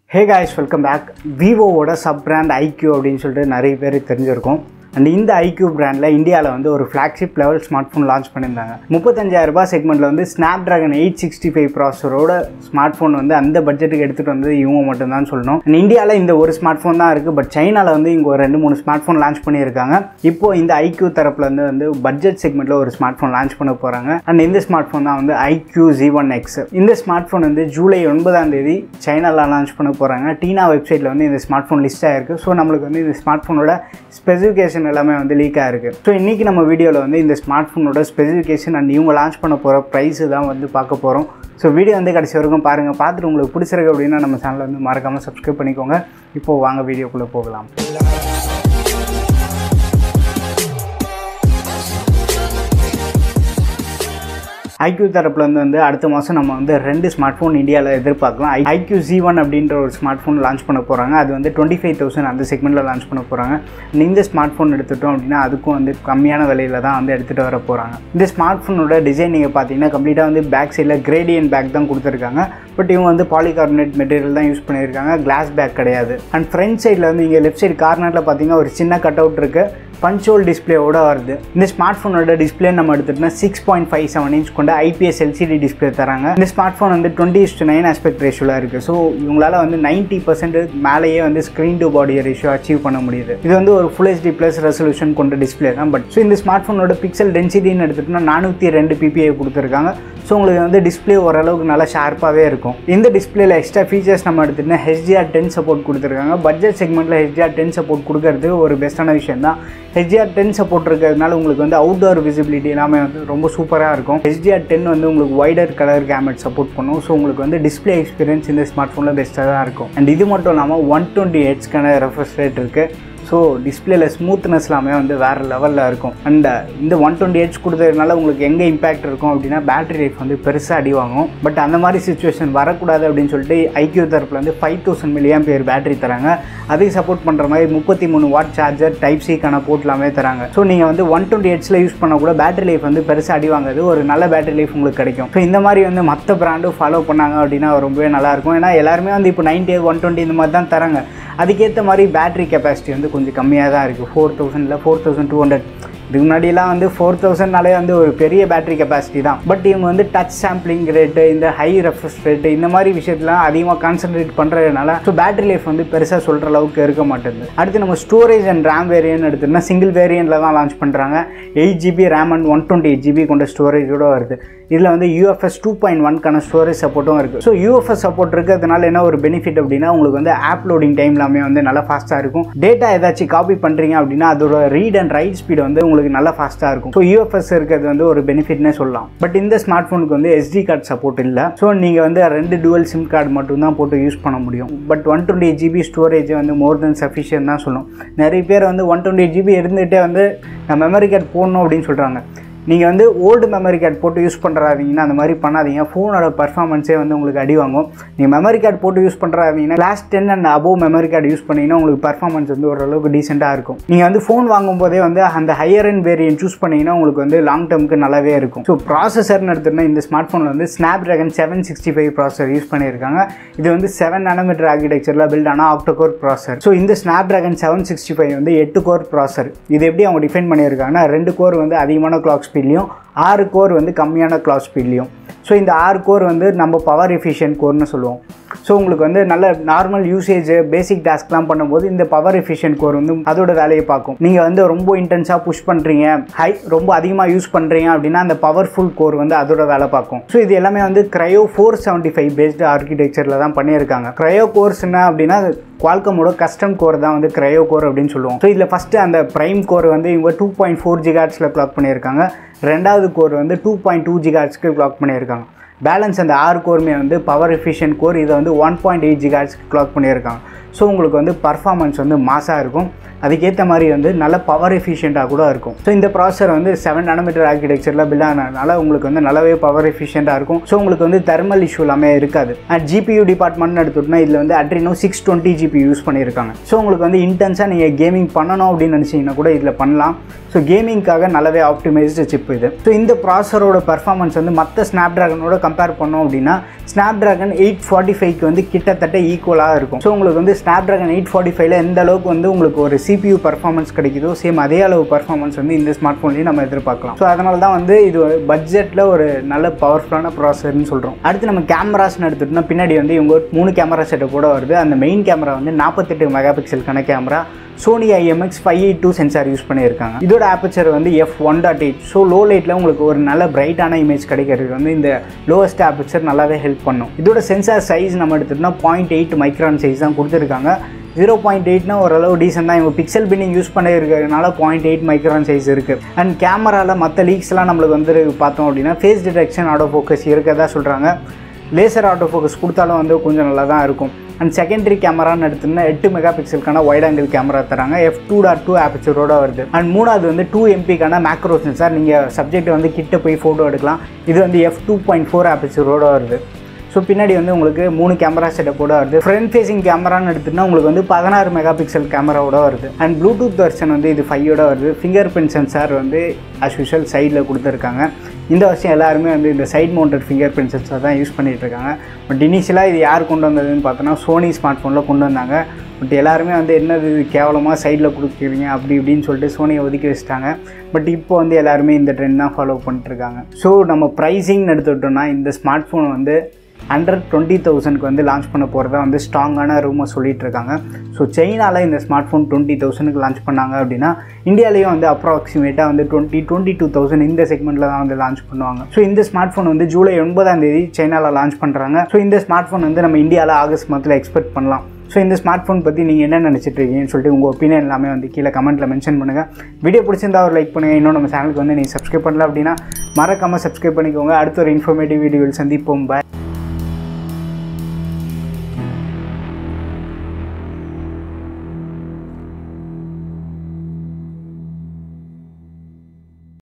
ஹே guys welcome back விவோவோட sub brand iQOO அப்படின்னு சொல்லிட்டு நிறைய பேர் தெரிஞ்சிருக்கும் அண்ட் இந்த ஐக்யூ பிராண்டில் இந்தியாவில் வந்து ஒரு flagship level smartphone launch பண்ணியிருந்தாங்க முப்பத்தஞ்சாயிரம் ரூபாய் செக்மெண்ட்டில் வந்து Snapdragon eight sixty five ப்ராசரோட ஸ்மார்ட் ஃபோன் வந்து அந்த பட்ஜெட்டுக்கு எடுத்துகிட்டு வந்தது இவங்க மட்டும்தான் சொல்லணும் அண்ட் இந்தியாவில் இந்த ஒரு ஸ்மார்ட் ஃபோன் தான் இருக்குது பட் சைனாவில் வந்து இங்கே ஒரு ரெண்டு மூணு ஸ்மார்ட் ஃபோன் லான்ச் பண்ணியிருக்காங்க இப்போ இந்த ஐக்யூ தரப்புலேருந்து வந்து பட்ஜெட் செக்மெண்ட்டில் ஒரு ஸ்மார்ட் ஃபோன் லான்ச் பண்ண போகிறாங்க அண்ட் இந்த ஸ்மார்ட் ஃபோன் தான் வந்து ஐக்யூ ஜி ஒன் எக்ஸ் இந்த ஸ்மார்ட் ஃபோன் வந்து ஜூலை ஒன்பதாம் தேதி சைனாவில் லான்ச் பண்ண போகிறாங்க டீனா வெப்சைட்டில் வந்து இந்த ஸ்மார்ட் ஃபோன் லிஸ்ட் ஆயிருக்கு ஸோ நம்மளுக்கு வந்து இந்த ஸ்மார்ட் ஃபோனோட ஸ்பெசிஃபிகேஷன் எல்லாமே வந்து லீக் ஆயிருக்கு ஸோ இன்றைக்கி நம்ம வீடியோவில் வந்து இந்த ஸ்மார்ட் ஃபோனோட ஸ்பெசிஃபிகேஷன் அண்ட் இவங்க லான்ச் பண்ண போகிற ப்ரைஸு தான் வந்து பார்க்க போகிறோம் ஸோ வீடியோ வந்து கடைசி வரைக்கும் பாருங்கள் பார்த்துட்டு உங்களுக்கு பிடிச்சிருக்கு அப்படின்னா நம்ம சேனலை வந்து மறக்காமல் சப்ஸ்கிரைப் பண்ணிக்கோங்க இப்போது வாங்க வீடியோக்குள்ளே போகலாம் ஐக்யூ தரப்புலேருந்து வந்து அடுத்த மாதம் நம்ம வந்து ரெண்டு ஸ்மார்ட் ஃபோன் இந்தியாவில் எதிர்பார்க்கலாம் ஐக்யூ ஜி ஒன் அப்படின்ற ஒரு ஸ்மார்ட் ஃபோன் லான்ச் பண்ண போகிறாங்க அது வந்து டுவெண்ட்டி ஃபைவ் தௌசண்ட் அந்த செக்மெண்ட்டில் லான்ச் பண்ண போகிறாங்க இந்த ஸ்மார்ட் ஃபோன் எடுத்துட்டோம் அப்படின்னா அதுக்கும் வந்து கம்மியான விலையில தான் வந்து எடுத்துகிட்டு வர போகிறாங்க இந்த ஸ்மார்ட் ஃபோனோட டிசைன் நீங்கள் பார்த்தீங்கன்னா கம்ப்ளீட்டாக வந்து பேக் சைடில் கிரேடியன் பேக் தான் கொடுத்துருக்காங்க பட் இவங்க வந்து பாலிகார்பனேட் மெட்டீரியல் தான் யூஸ் பண்ணியிருக்காங்க கிளாஸ் பேக் கிடையாது அண்ட் ஃப்ரண்ட் சைடில் வந்து இங்கே லெஃப்ட் சைடு கார்னரில் பார்த்தீங்கன்னா ஒரு சின்ன கட் அவுட் இருக்குது பஞ்சோல் டிஸ்பிளேவோட வருது இந்த ஸ்மார்ட் ஃபோனோட டிஸ்பிளே நம்ம எடுத்துட்டோம்னா six point five seven inch கொண்ட ஐபிஎஸ் எல்சிடி டிஸ்பிளே தராங்க இந்த ஸ்மார்ட் ஃபோன் வந்து டுவெண்ட்டி இஸ்ட் நைன் ஆஸ்பெக்ட் ரேஷியோவில் இருக்குது ஸோ இவங்களால வந்து நைன்ட்டி பர்சன்ட் மேலேயே வந்து screen to body ratio achieve பண்ண முடியுது இது வந்து ஒரு ஃபுல் ஹெச்டி ப்ளஸ் ரெசல்யூஷன் கொண்ட டிஸ்பிளே தான் பட் ஸோ இந்த ஸ்மார்ட் ஃபோனோட பிக்சல் டென்சிட்டின்னு எடுத்துட்டோம்னா நானூற்றி ரெண்டு பிபிஐ கொடுத்துருக்காங்க ஸோ உங்களுக்கு வந்து டிஸ்பிளே ஓரளவுக்கு நல்லா ஷார்ப்பாகவே இருக்கும் இந்த டிஸ்பிளேல எக்ஸ்ட்ரா ஃபீச்சர்ஸ் நம்ம எடுத்துகிட்டா ஹெச்டிஆர் டென் சப்போர்ட் கொடுத்துருக்காங்க பட்ஜெட் செக்மெண்ட்டில் ஹெச்டிஆர் டென் சப்போர்ட் கொடுக்கறது ஒரு பெஸ்ட்டான விஷயம் தான் ஹெச்டிஆர் டென் சப்போர்ட் இருக்கிறதுனால உங்களுக்கு வந்து அவுட்டோர் விசிபிலிட்டி எல்லாமே வந்து ரொம்ப சூப்பராக இருக்கும் ஹெச்டிஆர் டென் வந்து உங்களுக்கு வைடர் கலர் கேமரா சப்போர்ட் பண்ணும் ஸோ உங்களுக்கு வந்து டிஸ்பிளே எக்ஸ்பீரியன்ஸ் இந்த ஸ்மார்ட் ஃபோனில் பெஸ்ட்டாக தான் இருக்கும் அண்ட் இது மட்டும் இல்லாமல் ஒன் டுவெண்ட்டி ஹெட்ஸ்க்கான ரெஃப்ரெஷ் ரேட் இருக்குது ஸோ டிஸ்பிளேல ஸ்மூத்னஸ் எல்லாமே வந்து வேறு லெவலில் இருக்கும் அண்ட் இந்த ஒன் டுவெண்ட்டி ஹெச் கொடுத்ததுனால உங்களுக்கு எங்கே இம்பாக்ட் இருக்கும் அப்படின்னா பேட்டரி லைஃப் வந்து பெருசாக அடி வாங்கும் பட் அந்த மாதிரி சுச்சுவேஷன் வரக்கூடாது அப்படின்னு சொல்லிட்டு ஐக்யூ தரப்பில் வந்து ஃபைவ் தௌசண்ட் மில்லியம் பேர் பேட்டரி தராங்க அதுக்கு சப்போர்ட் பண்ணுற மாதிரி முப்பத்தி மூணு வாட் சார்ஜர் டைப் சிக்கான போர்ட் எல்லாமே தராங்க ஸோ நீங்கள் வந்து ஒன் டுவெண்ட்டி ஹெட்ஸில் யூஸ் பண்ண கூட பேட்டரி லைஃப் வந்து பெருசாக அடி வாங்குது ஒரு நல்ல பேட்டரி லைஃப் உங்களுக்கு கிடைக்கும் ஸோ இந்த மாதிரி வந்து மற்ற பிராண்டும் ஃபாலோ பண்ணாங்க அப்படின்னா ரொம்பவே நல்லாயிருக்கும் ஏன்னா எல்லாருமே வந்து இப்போ நைன்ட்டி ஒன் டுவெண்ட்டி இந்த மாதிரி தான் தராங்க அதுக்கேற்ற மாதிரி பேட்டரி கெப்பாசிட்டி வந்து கொஞ்சம் கம்மியாக தான் இருக்குது ஃபோர் தௌசண்டில் ஃபோர் தௌசண்ட் டூ ஹண்ட்ரட் இதுக்கு முன்னாடியெல்லாம் வந்து ஃபோர் தௌசண்ட்னாலே வந்து ஒரு பெரிய பேட்டரி கெப்பாசிட்டி தான் பட் இவங்க வந்து டச் சாம்பிளிங் ரேட்டு இந்த ஹை ரெஃப்ரெஷ் ரேட்டு இந்த மாதிரி விஷயத்துலாம் அதிகமாக கான்சென்ட்ரேட் பண்ணுறதுனால ஸோ பேட்டரி லைஃப் வந்து பெருசாக சொல்கிற அளவுக்கு இருக்க மாட்டேங்குது அடுத்து நம்ம ஸ்டோரேஜ் அண்ட் ரேம் வேரியன்ட் எடுத்தோம்னா சிங்கிள் வேரியண்ட்டில் தான் லான்ச் பண்ணுறாங்க eight GB RAM and one twenty eight GB கொண்ட ஸ்டோரேஜோட வருது இதில் வந்து யூஎஃப்எஸ் டூ பாயிண்ட் ஒன்க்கான ஸ்டோரேஜ் சப்போர்ட்டும் இருக்குது ஸோ யூஎஃப்எஸ் சப்போர்ட் இருக்கிறதுனால என்ன ஒரு பெனிஃபிட் அப்படின்னா உங்களுக்கு வந்து ஆப் லோடிங் டைம் எல்லாமே வந்து நல்லா ஃபாஸ்ட்டாக இருக்கும் டேட்டா ஏதாச்சும் காப்பி பண்ணுறீங்க அப்படின்னா அதோட ரீட் அண்ட் ரைட் ஸ்பீடு வந்து உங்களுக்கு நல்லா ஃபாஸ்ட்டாக இருக்கும் ஸோ யூஎஃப்எஸ் இருக்கிறது வந்து ஒரு பெனிஃபிட்னே சொல்லலாம் பட் இந்த ஸ்மார்ட் ஃபோனுக்கு வந்து எஸ்டி கார்டு சப்போர்ட் இல்லை ஸோ நீங்கள் வந்து ரெண்டு டுவல் சிம் கார்டு மட்டும்தான் போட்டு யூஸ் பண்ண முடியும் but one twenty GB storage வந்து மோர் தென் சஃபிஷியன் தான் சொல்லும் நிறைய பேர் வந்து ஒன் டுவெண்ட்டி ஜிபி இருந்துகிட்டே வந்து நான் மெமரி கார்டு போடணும் அப்படின்னு சொல்கிறாங்க நீங்கள் வந்து ஓல்டு மெமரி கார்டு போட்டு யூஸ் பண்ணுறாதீங்கன்னா அந்த மாதிரி பண்ணாதீங்க ஃபோனோட பர்ஃபார்மன்ஸே வந்து உங்களுக்கு அடி வாங்கும் நீங்கள் மெமரி கார்டு போட்டு யூஸ் பண்ணுறாதீங்கன்னா class ten and above memory card use பண்ணிங்கன்னா உங்களுக்கு பர்ஃபார்மன்ஸ் வந்து ஓரளவுக்கு டீசெண்டாக இருக்கும் நீங்கள் வந்து ஃபோன் வாங்கும்போதே வந்து அந்த ஹையர் அண்ட் வேரியன்ட் சூஸ் பண்ணிங்கன்னா உங்களுக்கு வந்து லாங் டேர்முக்கு நல்லாவே இருக்கும் ஸோ ப்ராசஸர்னு எடுத்துகிட்டா இந்த ஸ்மார்ட் ஃபோனில் வந்து Snapdragon seven sixty five processor use பண்ணியிருக்காங்க இது வந்து செவன் நானோமீட்டர் ஆர்கிடெக்சரில் பில்ட் ஆனால் ஆக்டோகோர் ப்ராசர் ஸோ இந்த Snapdragon seven sixty five வந்து எட்டு கோர் ப்ராசர் இது எப்படி அவங்க டிஃபைன் பண்ணியிருக்காங்கன்னா ரெண்டு கோர் வந்து அதிகமான கிளாக் ஸ்பீட்லையும் ஆறு கோர் வந்து கம்மியான கிளாக் ஸ்பீட்லேயும் ஸோ இந்த ஆறு கோர் வந்து நம்ம பவர் எஃபிஷியன்ட் கோர்னு சொல்லுவோம் ஸோ உங்களுக்கு வந்து நல்ல நார்மல் யூசேஜ் பேசிக் டாஸ்க்லாம் பண்ணும்போது இந்த பவர் எஃபிஷியன்ட் கோர் வந்து அதோட வேலையை பார்க்கும் நீங்கள் வந்து ரொம்ப இன்டென்ஸாக புஷ் பண்ணுறீங்க ஹை ரொம்ப அதிகமாக யூஸ் பண்ணுறீங்க அப்படின்னா அந்த பவர்ஃபுல் கோர் வந்து அதோட வேலை பார்க்கும் ஸோ இது எல்லாமே வந்து Kryo four seventy five based ஆர்கிடெக்சரில் தான் பண்ணியிருக்காங்க க்ரையோ கோர்ஸ் என்ன அப்படின்னா குவால்கமோட கஸ்டம் கோர் தான் வந்து க்ரையோ கோர் அப்படின்னு சொல்லுவோம் ஸோ இதில் ஃபஸ்ட்டு அந்த ப்ரைம் கோர் வந்து இவங்க டூ பாயிண்ட் ஃபோர் ஜிகாட்ஸில் கிளாக் பண்ணியிருக்காங்க ரெண்டாவது கோர் வந்து டூ பாயிண்ட் டூ ஜிகாட்ஸ்க்கு கிளாக் பண்ணியிருக்காங்க பேலன்ஸ் அந்த ஆறு கோருமே வந்து பவர் எஃபிஷியன்ட் கோர் இதை வந்து ஒன் பாயிண்ட் எயிட் ஜிகாட்ஸ்க்கு கிளாக் பண்ணியிருக்காங்க ஸோ உங்களுக்கு வந்து பர்ஃபார்மன்ஸ் வந்து மாசாக இருக்கும் அதுக்கேற்ற மாதிரி வந்து நல்ல பவர் எஃபிஷியண்ட்டாக கூட இருக்கும் ஸோ இந்த ப்ராசர் வந்து செவன் நானோமீட்டர் ஆர்கிடெக்சரில் பில்ட் ஆனதுனால உங்களுக்கு வந்து நல்லாவே பவர் எஃபிஷியண்ட்டாக இருக்கும் ஸோ உங்களுக்கு வந்து தெர்மல் இஷ்யூ எல்லாமே இருக்காது அண்ட் ஜிபியூ டிபார்ட்மெண்ட் எடுத்துட்டோம்னா இதில் வந்து Adreno six twenty GB use பண்ணியிருக்காங்க ஸோ உங்களுக்கு வந்து இன்டென்ஸாக நீங்கள் கேமிங் பண்ணணும் அப்படின்னு நினச்சிங்கன்னா கூட இதில் பண்ணலாம் ஸோ கேமிங்காக நல்லாவே ஆப்டிமைஸ்டு சிப் இது ஸோ இந்த ப்ராசரோட பர்ஃபார்மன்ஸ் வந்து மற்ற ஸ்னாப் ட்ராகனோட கம்பேர் பண்ணோம் அப்படின்னா ஸ்னாப் ட்ராகன் எயிட் ஃபார்ட்டி ஃபைவ்க்கு வந்து கிட்டத்தட்ட ஈக்குவலாக இருக்கும் ஸோ உங்களுக்கு வந்து ஸ்னாப் ட்ராகன் எயிட் ஃபார்ட்டி ஃபைவ்ல எந்த அளவுக்கு வந்து உங்களுக்கு ஒரு சிபியூ பர்ஃபார்மன்ஸ் கிடைக்குதோ சேம் அதே அளவு பர்ஃபார்மன்ஸ் வந்து இந்த ஸ்மார்ட் ஃபோன்லேயும் நம்ம எதிர்பார்க்கலாம் ஸோ அதனால தான் வந்து இது பட்ஜெட்டில் ஒரு நல்ல பவர்ஃபுல்லான ப்ராசர்னு சொல்கிறோம் அடுத்து நம்ம கேமராஸ்னு எடுத்துட்டோம்னா பின்னாடி வந்து இவங்க மூணு கேமரா செட்டப் கூட வருது அந்த மெயின் கேமரா வந்து நாற்பத்தெட்டு மெகா பிக்சலுக்கான camera Sony IMX five eight two sensor use பண்ணியிருக்காங்க இதோட ஆப்பச்சர் வந்து F one dot eight so low லைட்டில் உங்களுக்கு ஒரு நல்ல பிரைட்டான இமேஜ் கிடைக்கிறதுக்கு வந்து இந்த லோவஸ்ட் ஆப்பச்சர் நல்லாவே ஹெல்ப் பண்ணும் இதோட சென்சார் சைஸ் நம்ம எடுத்துட்டோம்னா பாயிண்ட் எயிட் மைக்ரான் சைஸ் தான் கொடுத்துருக்காங்க ஜீரோ பாயிண்ட் எயிட்னா ஓரளவு டீசென்ட் தான் இவங்க பிக்சல் பின்னிங் யூஸ் பண்ணியிருக்கிறதுனால பாயிண்ட் எயிட் மைக்ரான் சைஸ் இருக்குது அண்ட் கேமராவில் மற்ற லீக்ஸ்லாம் நம்மளுக்கு வந்து பார்த்தோம் அப்படின்னா ஃபேஸ் டிடெக்ஷன் ஆட்டோ ஃபோக்கஸ் இருக்கதா சொல்கிறாங்க லேசர் ஆட்டோ ஃபோக்கஸ் கொடுத்தாலும் வந்து கொஞ்சம் நல்லா தான் இருக்கும் அண்ட் செகண்டரி கேமரான்னு எடுத்தோம்னா எட்டு மெகா பிக்சலுக்கான வைட் ஆங்கிள் கேமரா தராங்க எஃப் டூ டாட் டூ ஆபிச்சரோட வருது அண்ட் மூணாவது வந்து டூ எம்பிக்கான மேக்ரோ சென்சார் நீங்கள் சப்ஜெக்ட் வந்து கிட்ட போய் ஃபோட்டோ எடுக்கலாம் இது வந்து எஃப் டூ பாயிண்ட் ஃபோர் ஆபிச்சரோட வருது ஸோ பின்னாடி வந்து உங்களுக்கு மூணு கேமரா செட்டப்போட வருது ஃப்ரண்ட் ஃபேசிங் கேமரான்னு எடுத்துகிட்டா உங்களுக்கு வந்து பதினாறு மெகா பிக்சல் கேமராவோட வருது அண்ட் ப்ளூடூத் வெர்ஷன் வந்து இது ஃபைவோட வருது ஃபிங்கர் பிரிண்ட் சென்சார் வந்து ஆஸ் யூஷுவல் சைடில் கொடுத்துருக்காங்க இந்த வருஷம் எல்லாருமே வந்து இந்த side mounted fingerprint sensor தான் யூஸ் பண்ணிகிட்டு இருக்காங்க பட் இனிஷியலாக இது யார் கொண்டு வந்ததுன்னு பார்த்தோன்னா சோனி ஸ்மார்ட் ஃபோனில் கொண்டு வந்தாங்க பட் எல்லாருமே வந்து என்னது இது கேவலமாக சைடில் கொடுக்குறீங்க அப்படி இப்படின்னு சொல்லிட்டு சோனியை ஒதுக்கி வச்சுட்டாங்க பட் இப்போ வந்து எல்லாருமே இந்த ட்ரெண்ட் தான் ஃபாலோ பண்ணிட்டுருக்காங்க ஸோ நம்ம ப்ரைஸிங்னு எடுத்துக்கிட்டோம்னா இந்த ஸ்மார்ட் ஃபோன் வந்து ஹண்ட்ரட் டுவெண்ட்டி தௌசண்ட்க்கு வந்து லான்ச் பண்ண போகிறதா வந்து ஸ்ட்ராங்கான ரூமர் சொல்லிட்டு இருக்காங்க ஸோ சைனாவில் இந்த ஸ்மார்ட் ஃபோன் டுவெண்ட்டி தௌசண்ட்க்கு லான்ச் பண்ணாங்க அப்படின்னா இந்தியாலேயும் வந்து அப்ராக்சிமேட்டாக வந்து டுவெண்ட்டி டுவெண்ட்டி டூ தௌசண்ட் இந்த செக்மெண்ட்டில் தான் வந்து லான்ச் பண்ணுவாங்க ஸோ இந்த ஸ்மார்ட் ஃபோன் வந்து ஜூலை ஒன்பதாம் தேதி சைனாவில் லான்ச் பண்ணுறாங்க ஸோ இந்த ஸ்மார்ட் ஃபோன் வந்து நம்ம இந்தியாவில் ஆகஸ்ட் மந்தில் எக்ஸ்பெக்ட் பண்ணலாம் ஸோ இந்த ஸ்மார்ட் ஃபோன் பற்றி நீங்கள் என்ன நினச்சிட்டு இருக்கீங்கன்னு சொல்லிட்டு உங்கள் ஒப்பீனியன் எல்லாமே வந்து கீழே கமெண்ட்டில் மென்ஷன் பண்ணுங்கள் வீடியோ பிடிச்சிருந்தா ஒரு லைக் பண்ணுங்கள் இன்னும் நம்ம சேனலுக்கு வந்து நீங்கள் சப்ஸ்கிரைப் பண்ணல அப்படின்னா மறக்காமல் சப்ஸ்கிரைப் பண்ணிக்கோங்க அடுத்த ஒரு இன்ஃபர்மேட்டிவ் வீடியோவில் சந்திப்போம் பாய்